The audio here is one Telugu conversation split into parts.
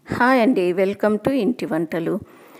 హాయ్ అండి వెల్కమ్ టు ఇంటి వంటలు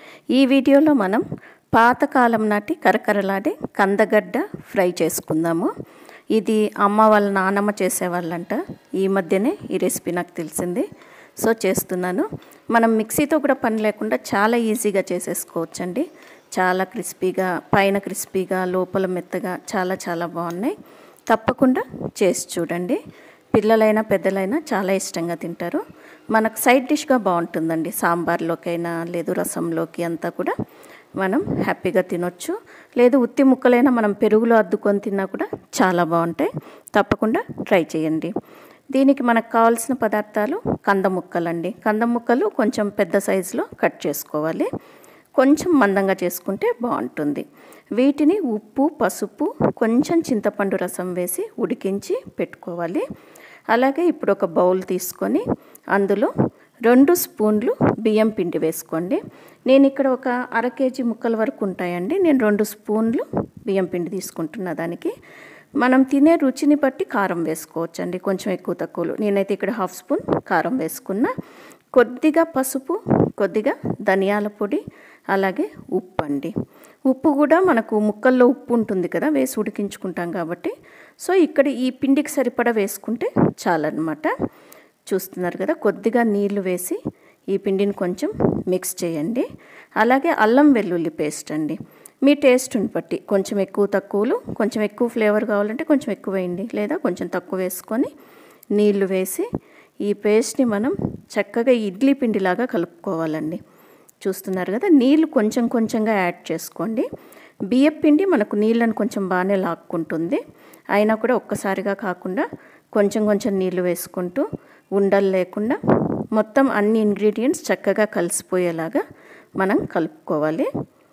ఈ వీడియోలో మనం పాతకాలం నాటి కరకరలాడే కందగడ్డ ఫ్రై చేసుకుందాము ఇది అమ్మ వాళ్ళ నానమ్మ చేసేవాళ్ళంట ఈ మధ్యనే ఈ రెసిపీ నాకు తెలిసింది సో చేస్తున్నాను మనం మిక్సీతో కూడా పని లేకుండా చాలా ఈజీగా చేసేసుకోవచ్చండి చాలా క్రిస్పీగా పైన క్రిస్పీగా లోపల మెత్తగా చాలా చాలా బాగున్నాయి తప్పకుండా చేసి చూడండి పిల్లలైనా పెద్దలైనా చాలా ఇష్టంగా తింటారు మనకు సైడ్ డిష్గా బాగుంటుందండి సాంబార్లోకైనా లేదు రసంలోకి అంతా కూడా మనం హ్యాపీగా తినొచ్చు లేదు ఉత్తి ముక్కలైనా మనం పెరుగులో అద్దుకొని తిన్నా కూడా చాలా బాగుంటాయి తప్పకుండా ట్రై చేయండి దీనికి మనకు కావాల్సిన పదార్థాలు కంద ముక్కలండి కంద ముక్కలు కొంచెం పెద్ద సైజులో కట్ చేసుకోవాలి కొంచెం మందంగా చేసుకుంటే బాగుంటుంది వీటిని ఉప్పు పసుపు కొంచెం చింతపండు రసం వేసి ఉడికించి పెట్టుకోవాలి అలాగే ఇప్పుడు ఒక బౌల్ తీసుకొని అందులో రెండు స్పూన్లు బియ్యం పిండి వేసుకోండి నేను ఇక్కడ ఒక అర కేజీ ముక్కల వరకు ఉంటాయండి నేను రెండు స్పూన్లు బియ్యం పిండి తీసుకుంటున్నా దానికి మనం తినే రుచిని బట్టి కారం వేసుకోవచ్చండి కొంచెం ఎక్కువ తక్కువలో నేనైతే ఇక్కడ హాఫ్ స్పూన్ కారం వేసుకున్నా కొద్దిగా పసుపు కొద్దిగా ధనియాల పొడి అలాగే ఉప్పు అండి ఉప్పు కూడా మనకు ముక్కల్లో ఉప్పు ఉంటుంది కదా వేసి ఉడికించుకుంటాం కాబట్టి సో ఇక్కడ ఈ పిండికి సరిపడా వేసుకుంటే చాలన్నమాట చూస్తున్నారు కదా కొద్దిగా నీళ్లు వేసి ఈ పిండిని కొంచెం మిక్స్ చేయండి అలాగే అల్లం వెల్లుల్లి పేస్ట్ అండి మీ టేస్ట్ని బట్టి కొంచెం ఎక్కువ తక్కువలు కొంచెం ఎక్కువ ఫ్లేవర్ కావాలంటే కొంచెం ఎక్కువ వేయండి లేదా కొంచెం తక్కువ వేసుకొని నీళ్లు వేసి ఈ పేస్ట్ని మనం చక్కగా ఇడ్లీ పిండిలాగా కలుపుకోవాలండి చూస్తున్నారు కదా నీళ్ళు కొంచెం కొంచెంగా యాడ్ చేసుకోండి బియ్యం పిండి మనకు నీళ్ళని కొంచెం బాగానే లాక్కుంటుంది అయినా కూడా ఒక్కసారిగా కాకుండా కొంచెం కొంచెం నీళ్ళు వేసుకుంటూ ఉండలు లేకుండా మొత్తం అన్ని ఇంగ్రీడియంట్స్ చక్కగా కలిసిపోయేలాగా మనం కలుపుకోవాలి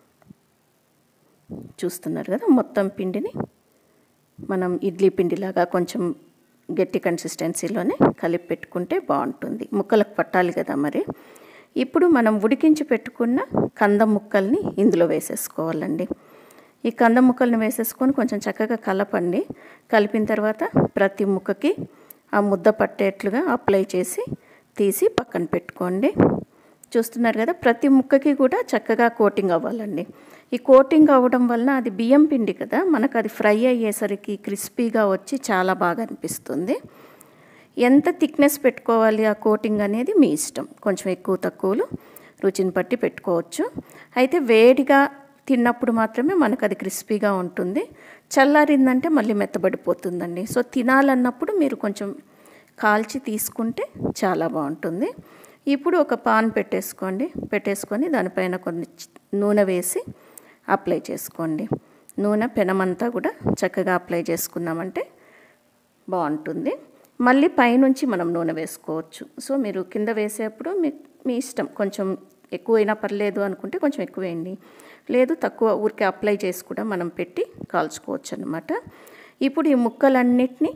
చూస్తున్నారు కదా మొత్తం పిండిని మనం ఇడ్లీ పిండిలాగా కొంచెం గట్టి కన్సిస్టెన్సీలోనే కలిపి పెట్టుకుంటే బాగుంటుంది ముక్కలకు పట్టాలి కదా మరి ఇప్పుడు మనం ఉడికించి పెట్టుకున్న కంద ముక్కల్ని ఇందులో వేసేసుకోవాలండి ఈ కంద ముక్కల్ని వేసేసుకొని కొంచెం చక్కగా కలపండి కలిపిన తర్వాత ప్రతి ముక్కకి ఆ ముద్ద పట్టేట్లుగా అప్లై చేసి తీసి పక్కన పెట్టుకోండి చూస్తున్నారు కదా ప్రతి ముక్కకి కూడా చక్కగా కోటింగ్ అవ్వాలండి ఈ కోటింగ్ అవ్వడం వలన అది బియ్యం పిండి కదా మనకు అది ఫ్రై అయ్యేసరికి క్రిస్పీగా వచ్చి చాలా బాగా అనిపిస్తుంది ఎంత థిక్నెస్ పెట్టుకోవాలి ఆ కోటింగ్ అనేది మీ ఇష్టం కొంచెం ఎక్కువ తక్కువలు రుచిని బట్టి పెట్టుకోవచ్చు అయితే వేడిగా తిన్నప్పుడు మాత్రమే మనకు అది క్రిస్పీగా ఉంటుంది చల్లారిందంటే మళ్ళీ మెత్తబడిపోతుందండి సో తినాలన్నప్పుడు మీరు కొంచెం కాల్చి తీసుకుంటే చాలా బాగుంటుంది ఇప్పుడు ఒక పాన్ పెట్టేసుకోండి పెట్టేసుకొని దానిపైన కొన్ని నూనె వేసి అప్లై చేసుకోండి నూనె పెనమంతా కూడా చక్కగా అప్లై చేసుకున్నామంటే బాగుంటుంది మళ్ళీ పైనుంచి మనం నూనె వేసుకోవచ్చు సో మీరు కింద వేసేప్పుడు మీ మీ ఇష్టం కొంచెం ఎక్కువైనా పర్లేదు అనుకుంటే కొంచెం ఎక్కువ వేయండి లేదు తక్కువ ఊరికే అప్లై చేసి కూడా మనం పెట్టి కాల్చుకోవచ్చు అనమాట ఇప్పుడు ఈ ముక్కలన్నిటినీ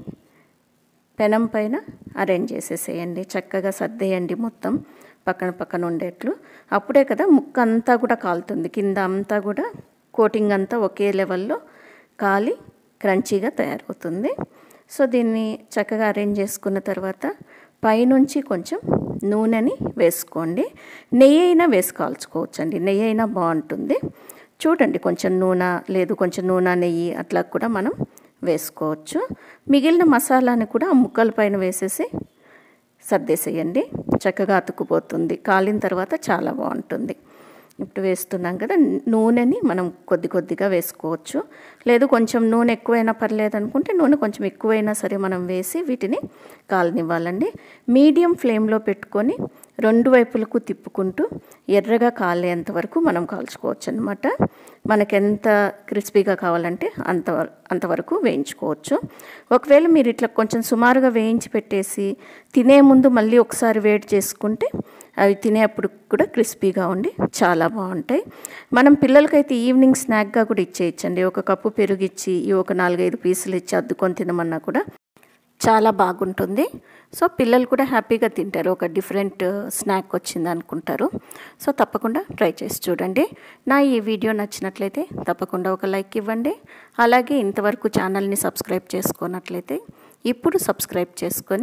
పెనం పైన అరేంజ్ చేసేసేయండి చక్కగా సర్దేయండి మొత్తం పక్కన పక్కన ఉండేట్లు అప్పుడే కదా ముక్క అంతా కూడా కాలుతుంది కింద అంతా కూడా కోటింగ్ అంతా ఒకే లెవెల్లో కాలి క్రంచీగా తయారవుతుంది సో దీన్ని చక్కగా అరేంజ్ చేసుకున్న తర్వాత పైనుంచి కొంచెం నూనెని వేసుకోండి నెయ్యి అయినా వేసి కాల్చుకోవచ్చండి నెయ్యి అయినా బాగుంటుంది చూడండి కొంచెం నూనె లేదు కొంచెం నూనె నెయ్యి అట్లా కూడా మనం వేసుకోవచ్చు మిగిలిన మసాలాని కూడా ఆ ముక్కల పైన వేసేసి సర్దేసేయండి చక్కగా అతుక్కుపోతుంది కాలిన తర్వాత చాలా బాగుంటుంది ఇప్పుడు వేస్తున్నాం కదా నూనెని మనం కొద్ది కొద్దిగా వేసుకోవచ్చు లేదు కొంచెం నూనె ఎక్కువైనా పర్లేదు అనుకుంటే నూనె కొంచెం ఎక్కువైనా సరే మనం వేసి వీటిని కాలనివ్వాలండి మీడియం ఫ్లేమ్లో పెట్టుకొని రెండు వైపులకు తిప్పుకుంటూ ఎర్రగా కాలేంత వరకు మనం కాల్చుకోవచ్చు అనమాట మనకి ఎంత క్రిస్పీగా కావాలంటే అంత అంతవరకు వేయించుకోవచ్చు ఒకవేళ మీరు ఇట్లా కొంచెం సుమారుగా వేయించి పెట్టేసి తినే ముందు మళ్ళీ ఒకసారి వేడి చేసుకుంటే అవి తినేప్పుడు కూడా క్రిస్పీగా ఉండి చాలా బాగుంటాయి మనం పిల్లలకైతే ఈవినింగ్ స్నాక్గా కూడా ఇచ్చేయచ్చండి ఒక కప్పు పెరుగు ఇచ్చి ఒక నాలుగైదు పీసులు ఇచ్చి అద్దుకొని తినమన్నా కూడా చాలా బాగుంటుంది సో పిల్లలు కూడా హ్యాపీగా తింటారు ఒక డిఫరెంట్ స్నాక్ వచ్చింది అనుకుంటారు సో తప్పకుండా ట్రై చేసి చూడండి నా ఈ వీడియో నచ్చినట్లయితే తప్పకుండా ఒక లైక్ ఇవ్వండి అలాగే ఇంతవరకు ఛానల్ని సబ్స్క్రైబ్ చేసుకున్నట్లయితే ఇప్పుడు సబ్స్క్రైబ్ చేసుకొని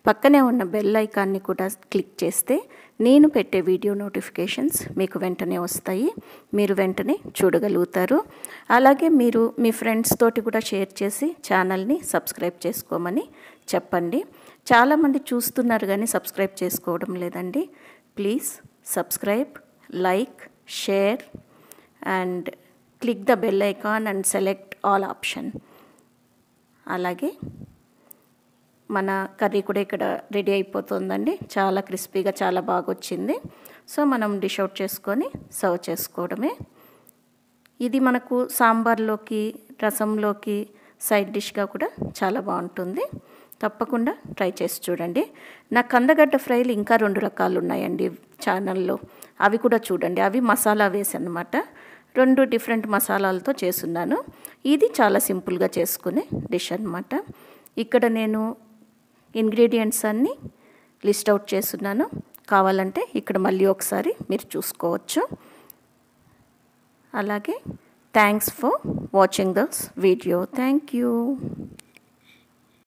పక్కనే ఉన్న బెల్ ఐకాన్ని కూడా క్లిక్ చేస్తే నేను పెట్టే వీడియో నోటిఫికేషన్స్ మీకు వెంటనే వస్తాయి మీరు వెంటనే చూడగలుగుతారు అలాగే మీరు మీ ఫ్రెండ్స్ తోటి కూడా షేర్ చేసి ఛానల్ని సబ్స్క్రైబ్ చేసుకోమని చెప్పండి చాలామంది చూస్తున్నారు కానీ సబ్స్క్రైబ్ చేసుకోవడం లేదండి please subscribe like share and click the bell icon and select all option అలాగే మన కర్రీ కూడా ఇక్కడ రెడీ అయిపోతుందండి చాలా క్రిస్పీగా చాలా బాగా వచ్చింది సో మనం డిష్ అవుట్ చేసుకొని సర్వ్ చేసుకోవడమే ఇది మనకు సాంబార్లోకి రసంలోకి సైడ్ డిష్గా కూడా చాలా బాగుంటుంది తప్పకుండా ట్రై చేసి చూడండి నా కందగడ్డ ఫ్రైలు ఇంకా రెండు రకాలు ఉన్నాయండి ఛానల్లో అవి కూడా చూడండి అవి మసాలా వేసి అన్నమాట రెండు డిఫరెంట్ మసాలాలతో చేసున్నాను ఇది చాలా సింపుల్గా చేసుకునే డిష్ అనమాట ఇక్కడ నేను ఇంగ్రీడియంట్స్ అన్నీ లిస్ట్ అవుట్ చేస్తున్నాను కావాలంటే ఇక్కడ మళ్ళీ ఒకసారి మీరు చూసుకోవచ్చు అలాగే thanks for watching this video thank you